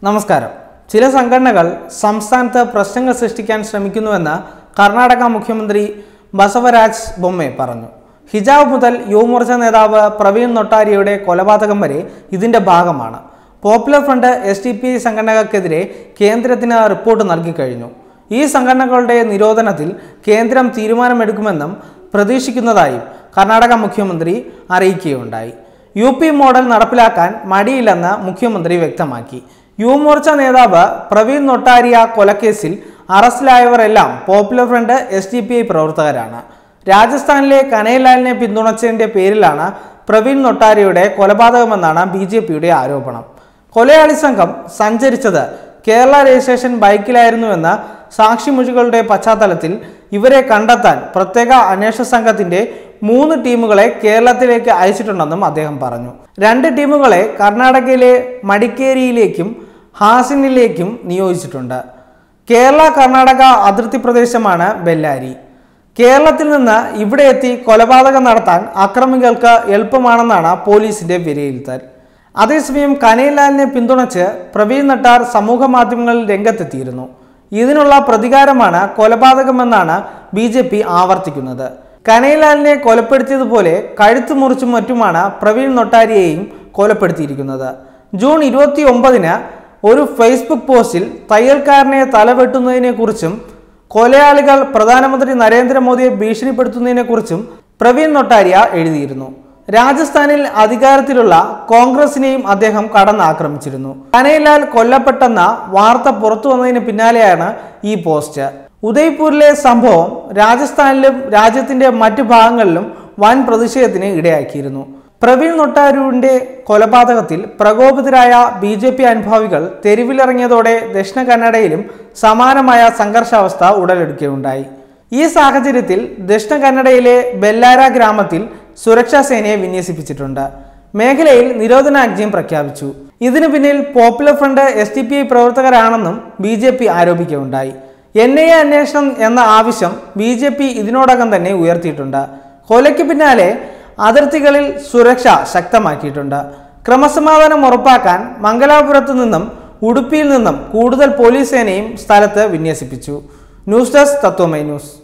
നമസ്കാരം ചില സംഘടനകൾ സംസ്ഥാനത്ത് പ്രശ്നങ്ങൾ സൃഷ്ടിക്കാൻ ശ്രമിക്കുന്നുവെന്ന് കർണാടക മുഖ്യമന്ത്രി ബസവരാജ് ബൊമ്മെ പറഞ്ഞു ഹിജാബ് മുതൽ യുവമോർച്ച നേതാവ് പ്രവീൺ നൊട്ടാരിയുടെ കൊലപാതകം വരെ ഇതിന്റെ ഭാഗമാണ് Popular Front S T P സംഘടനകൾക്കെതിരെ കേന്ദ്രത്തിന് റിപ്പോർട്ട് നൽകിക്കഴിഞ്ഞു ഈ സംഘടനകളുടെ നിരോധനത്തിൽ കേന്ദ്രം തീരുമാനമെടുക്കുമെന്നും പ്രതീക്ഷിക്കുന്നതായും കർണാടക മുഖ്യമന്ത്രി അറിയിക്കുകയുണ്ടായി യു പി മോഡൽ നടപ്പിലാക്കാൻ മടിയില്ലെന്ന് മുഖ്യമന്ത്രി വ്യക്തമാക്കി യുവമോർച്ച നേതാവ് പ്രവീൺ നൊട്ടാരിയ കൊലക്കേസിൽ അറസ്റ്റിലായവരെല്ലാം Popular Front S D P I പ്രവർത്തകരാണ് രാജസ്ഥാനിലെ കനൈലാലിനെ പിന്തുണച്ചതിന്റെ പേരിലാണ് പ്രവീൺ നൊട്ടാരിയുടെ കൊലപാതകമെന്നാണ് ബി ജെ പിയുടെ ആരോപണം കൊലയാളി സംഘം സഞ്ചരിച്ചത് കേരള രജിസ്ട്രേഷൻ ബൈക്കിലായിരുന്നുവെന്ന സാക്ഷിമൊഴികളുടെ പശ്ചാത്തലത്തിൽ ഇവരെ കണ്ടെത്താൻ പ്രത്യേക അന്വേഷണ സംഘത്തിന്റെ മൂന്ന് ടീമുകളെ കേരളത്തിലേക്ക് അയച്ചിട്ടുണ്ടെന്നും അദ്ദേഹം പറഞ്ഞു രണ്ട് ടീമുകളെ കർണാടകയിലെ മടിക്കേരിയിലേക്കും ഹാസിനിലേക്കും നിയോഗിച്ചിട്ടുണ്ട് കേരള കർണാടക അതിർത്തി പ്രദേശമാണ് ബെല്ലാരി കേരളത്തിൽ നിന്ന് ഇവിടെ എത്തി കൊലപാതകം നടത്താൻ അക്രമികൾക്ക് എളുപ്പമാണെന്നാണ് പോലീസിന്റെ വിലയിരുത്തൽ അതേസമയം കനൈലാലിനെ പിന്തുണച്ച് പ്രവീൺ നട്ടാർ സമൂഹ മാധ്യമങ്ങളിൽ രംഗത്തെത്തിയിരുന്നു ഇതിനുള്ള പ്രതികാരമാണ് കൊലപാതകമെന്നാണ് ബി ജെ പി ആവർത്തിക്കുന്നത് കനൈലാലിനെ കൊലപ്പെടുത്തിയതുപോലെ കഴുത്ത് മുറിച്ചും മറ്റുമാണ് പ്രവീൺ നൊട്ടാരിയെയും കൊലപ്പെടുത്തിയിരിക്കുന്നത് ജൂൺ ഇരുപത്തി ഒമ്പതിന് ഒരു ഫേസ്ബുക്ക് പോസ്റ്റിൽ തയ്യൽക്കാരനെ തലവെട്ടുന്നതിനെക്കുറിച്ചും കൊലയാളികൾ പ്രധാനമന്ത്രി നരേന്ദ്രമോദിയെ ഭീഷണിപ്പെടുത്തുന്നതിനെക്കുറിച്ചും പ്രവീൺ നൊട്ടാരിയ എഴുതിയിരുന്നു രാജസ്ഥാനിൽ അധികാരത്തിലുള്ള കോൺഗ്രസിനെയും അദ്ദേഹം കടന്നാക്രമിച്ചിരുന്നു കനൈലാൽ കൊല്ലപ്പെട്ടെന്ന വാർത്ത പുറത്തു വന്നതിന് പിന്നാലെയാണ് ഈ പോസ്റ്റ് ഉദയ്പൂരിലെ സംഭവം രാജസ്ഥാനിലും രാജ്യത്തിന്റെ മറ്റു ഭാഗങ്ങളിലും വൻ പ്രതിഷേധത്തിന് ഇടയാക്കിയിരുന്നു പ്രവീൺ നൊട്ടാരുവിന്റെ കൊലപാതകത്തിൽ പ്രകോപിതരായ ബി ജെ പി അനുഭാവികൾ തെരുവിലിറങ്ങിയതോടെ ദക്ഷിണ കന്നഡയിലും സമാനമായ സംഘർഷാവസ്ഥ ഉടലെടുക്കുകയുണ്ടായി ഈ സാഹചര്യത്തിൽ ദക്ഷിണ കന്നഡയിലെ ബെല്ലാര ഗ്രാമത്തിൽ സുരക്ഷാ സേനയെ വിന്യസിപ്പിച്ചിട്ടുണ്ട് മേഖലയിൽ നിരോധനാജ്ഞയും പ്രഖ്യാപിച്ചു ഇതിനു പിന്നിൽ Popular Front S D P I പ്രവർത്തകരാണെന്നും ബി ജെ പി ആരോപിക്കുകയുണ്ടായി എൻ ഐ എ അന്വേഷണം എന്ന ആവശ്യം ബി ജെ പി ഇതിനോടകം തന്നെ ഉയർത്തിയിട്ടുണ്ട് കൊലയ്ക്ക് പിന്നാലെ അതിർത്തികളിൽ സുരക്ഷ ശക്തമാക്കിയിട്ടുണ്ട് ക്രമസമാധാനം ഉറപ്പാക്കാൻ മംഗലാപുരത്തു നിന്നും ഉടുപ്പിയിൽ നിന്നും കൂടുതൽ പോലീസ് സേനയും സ്ഥലത്ത് വിന്യസിപ്പിച്ചു ന്യൂസ് ഡെസ്ക് തത്വമൈ ന്യൂസ്